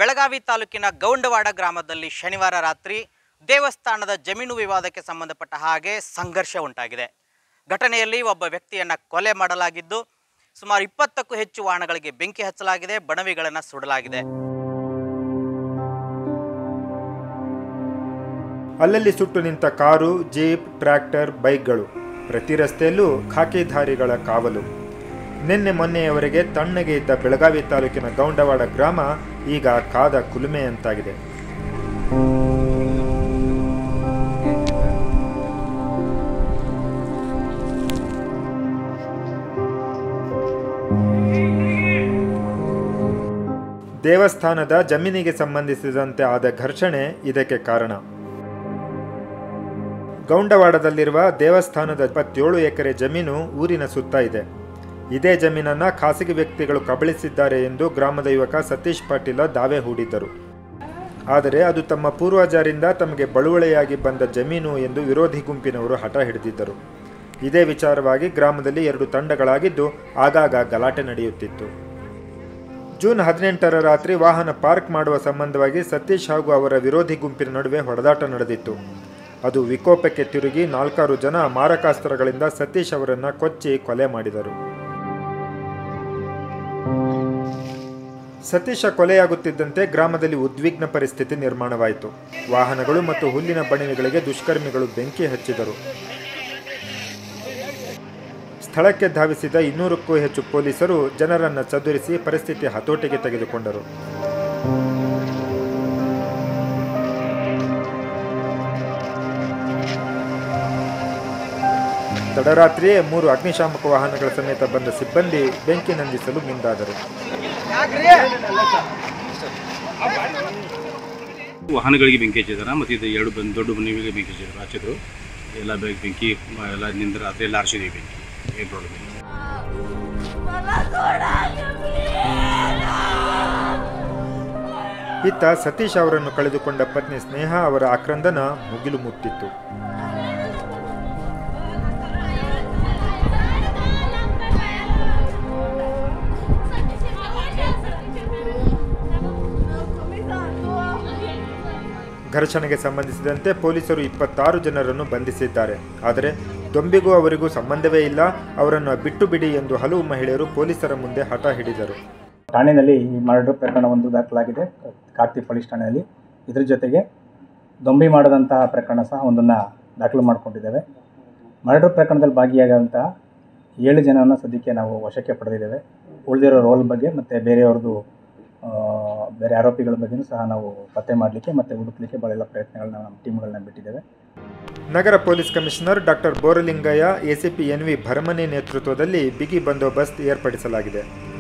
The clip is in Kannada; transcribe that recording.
ಬೆಳಗಾವಿ ತಾಲೂಕಿನ ಗೌಂಡವಾಡ ಗ್ರಾಮದಲ್ಲಿ ಶನಿವಾರ ರಾತ್ರಿ ದೇವಸ್ಥಾನದ ಜಮೀನು ವಿವಾದಕ್ಕೆ ಸಂಬಂಧಪಟ್ಟ ಹಾಗೆ ಸಂಘರ್ಷ ಉಂಟಾಗಿದೆ ಘಟನೆಯಲ್ಲಿ ಒಬ್ಬ ವ್ಯಕ್ತಿಯನ್ನು ಕೊಲೆ ಮಾಡಲಾಗಿದ್ದು ಸುಮಾರು ಇಪ್ಪತ್ತಕ್ಕೂ ಹೆಚ್ಚು ವಾಹನಗಳಿಗೆ ಬೆಂಕಿ ಹಚ್ಚಲಾಗಿದೆ ಬಣವಿಗಳನ್ನು ಸುಡಲಾಗಿದೆ ಅಲ್ಲಲ್ಲಿ ಸುಟ್ಟು ನಿಂತ ಕಾರು ಜೀಪ್ ಟ್ರ್ಯಾಕ್ಟರ್ ಬೈಕ್ಗಳು ಪ್ರತಿ ರಸ್ತೆಯಲ್ಲೂ ಖಾಕಿಧಾರಿಗಳ ಕಾವಲು ನಿನ್ನೆ ಮೊನ್ನೆಯವರೆಗೆ ತಣ್ಣಗೆ ಇದ್ದ ಬೆಳಗಾವಿ ತಾಲೂಕಿನ ಗೌಂಡವಾಡ ಗ್ರಾಮ ಈಗ ಕಾದ ಕುಲುಮೆಯಂತಾಗಿದೆ ದೇವಸ್ಥಾನದ ಜಮೀನಿಗೆ ಸಂಬಂಧಿಸಿದಂತೆ ಆದ ಘರ್ಷಣೆ ಇದಕ್ಕೆ ಕಾರಣ ಗೌಂಡವಾಡದಲ್ಲಿರುವ ದೇವಸ್ಥಾನದ ಇಪ್ಪತ್ತೇಳು ಎಕರೆ ಜಮೀನು ಊರಿನ ಸುತ್ತ ಇದೆ ಇದೇ ಜಮೀನನ್ನ ಖಾಸಗಿ ವ್ಯಕ್ತಿಗಳು ಕಬಳಿಸಿದ್ದಾರೆ ಎಂದು ಗ್ರಾಮದ ಯುವಕ ಸತೀಶ್ ಪಾಟೀಲ ದಾವೆ ಹೂಡಿದ್ದರು ಆದರೆ ಅದು ತಮ್ಮ ಪೂರ್ವಜರಿಂದ ತಮಗೆ ಬಳುವಳಿಯಾಗಿ ಬಂದ ಜಮೀನು ಎಂದು ವಿರೋಧಿ ಗುಂಪಿನವರು ಹಠ ಹಿಡಿದಿದ್ದರು ಇದೇ ವಿಚಾರವಾಗಿ ಗ್ರಾಮದಲ್ಲಿ ಎರಡು ತಂಡಗಳಾಗಿದ್ದು ಆಗಾಗ ಗಲಾಟೆ ನಡೆಯುತ್ತಿತ್ತು ಜೂನ್ ಹದಿನೆಂಟರ ರಾತ್ರಿ ವಾಹನ ಪಾರ್ಕ್ ಮಾಡುವ ಸಂಬಂಧವಾಗಿ ಸತೀಶ್ ಹಾಗೂ ಅವರ ವಿರೋಧಿ ಗುಂಪಿನ ನಡುವೆ ಹೊಡೆದಾಟ ನಡೆದಿತ್ತು ಅದು ವಿಕೋಪಕ್ಕೆ ತಿರುಗಿ ನಾಲ್ಕಾರು ಜನ ಮಾರಕಾಸ್ತ್ರಗಳಿಂದ ಸತೀಶ್ ಅವರನ್ನ ಕೊಚ್ಚಿ ಕೊಲೆ ಮಾಡಿದರು ಸತೀಶ ಕೊಲೆಯಾಗುತ್ತಿದ್ದಂತೆ ಗ್ರಾಮದಲ್ಲಿ ಉದ್ವಿಗ್ನ ಪರಿಸ್ಥಿತಿ ನಿರ್ಮಾಣವಾಯಿತು ವಾಹನಗಳು ಮತ್ತು ಹುಲ್ಲಿನ ಬಣಿವೆಗಳಿಗೆ ದುಷ್ಕರ್ಮಿಗಳು ಬೆಂಕಿ ಹಚ್ಚಿದರು ಸ್ಥಳಕ್ಕೆ ಧಾವಿಸಿದ ಇನ್ನೂರಕ್ಕೂ ಹೆಚ್ಚು ಪೊಲೀಸರು ಜನರನ್ನ ಚದುರಿಸಿ ಪರಿಸ್ಥಿತಿ ಹತೋಟಿಗೆ ತೆಗೆದುಕೊಂಡರು ತಡರಾತ್ರಿಯೇ ಮೂರು ಅಗ್ನಿಶಾಮಕ ವಾಹನಗಳ ಸಮೇತ ಬಂದ ಸಿಬ್ಬಂದಿ ಬೆಂಕಿ ನಂದಿಸಲು ಮುಂದಾದರು ವಾಹನಗಳಿಗೆ ಬೆಂಕಿ ಹಚ್ಚಿದಾರೆ ಮತ್ತು ಇದು ಎರಡು ಬಂದು ದೊಡ್ಡ ಮನೆಗಳಿಗೆ ಬೆಂಕಿ ಹಚ್ಚಿದ್ರು ಹಚ್ಚಿದ್ರು ಎಲ್ಲ ಬೆಂಕಿ ಬೆಂಕಿ ಎಲ್ಲ ನಿಂದ ರಾತ್ರಿ ಎಲ್ಲ ಆರಿಸಿದ್ವಿ ಬೆಂಕಿ ಏನು ಪ್ರಾಬ್ಲಮ್ ಇಲ್ಲ मला सोडा ಇತ್ತ ಸತೀಶ್ ಅವರನ್ನು ಕಳೆದುಕೊಂಡ ಪತ್ನಿ ಸ್ನೇಹ ಅವರ ಆಕ್ರಂದನ ಮುಗಿಲು ಮುಟ್ಟಿತ್ತು ಘರ್ಷಣೆಗೆ ಸಂಬಂಧಿಸಿದಂತೆ ಪೊಲೀಸರು ಇಪ್ಪತ್ತಾರು ಜನರನ್ನು ಬಂಧಿಸಿದ್ದಾರೆ ಆದರೆ ದೊಂಬಿಗೂ ಅವರಿಗೂ ಸಂಬಂಧವೇ ಇಲ್ಲ ಅವರನ್ನು ಬಿಟ್ಟು ಬಿಡಿ ಎಂದು ಹಲವು ಮಹಿಳೆಯರು ಪೊಲೀಸರ ಮುಂದೆ ಹಠ ಹಿಡಿದರು ಠಾಣೆಯಲ್ಲಿ ಈ ಮರ್ಡರ್ ಪ್ರಕರಣ ಒಂದು ದಾಖಲಾಗಿದೆ ಕಾರ್ತಿ ಪೊಲೀಸ್ ಠಾಣೆಯಲ್ಲಿ ಇದ್ರ ಜೊತೆಗೆ ದೊಂಬಿ ಮಾಡದಂತಹ ಪ್ರಕರಣ ಸಹ ಒಂದನ್ನು ದಾಖಲು ಮಾಡಿಕೊಂಡಿದ್ದೇವೆ ಮರ್ಡರ್ ಪ್ರಕರಣದಲ್ಲಿ ಭಾಗಿಯಾದಂತಹ ಏಳು ಜನವನ್ನು ಸದ್ಯಕ್ಕೆ ನಾವು ವಶಕ್ಕೆ ಪಡೆದಿದ್ದೇವೆ ಉಳಿದಿರೋ ರೋಲ್ ಬಗ್ಗೆ ಮತ್ತು ಬೇರೆಯವ್ರದ್ದು ಆ, ಬೇರೆ ಆರೋಪಿಗಳ ಬಗ್ಗೆಯೂ ಸಹ ನಾವು ಪತ್ತೆ ಮಾಡಲಿಕ್ಕೆ ಮತ್ತು ಹುಡುಕ್ಲಿಕ್ಕೆ ಭಾಳ ಪ್ರಯತ್ನಗಳನ್ನ ನಮ್ಮ ಟೀಮ್ಗಳನ್ನ ಬಿಟ್ಟಿದ್ದೇವೆ ನಗರ police commissioner doctor Boralingaiah ACP N V Bharamani ನೇತೃತ್ವದಲ್ಲಿ ಬಿಗಿ ಬಂದೋಬಸ್ತ್ ಏರ್ಪಡಿಸಲಾಗಿದೆ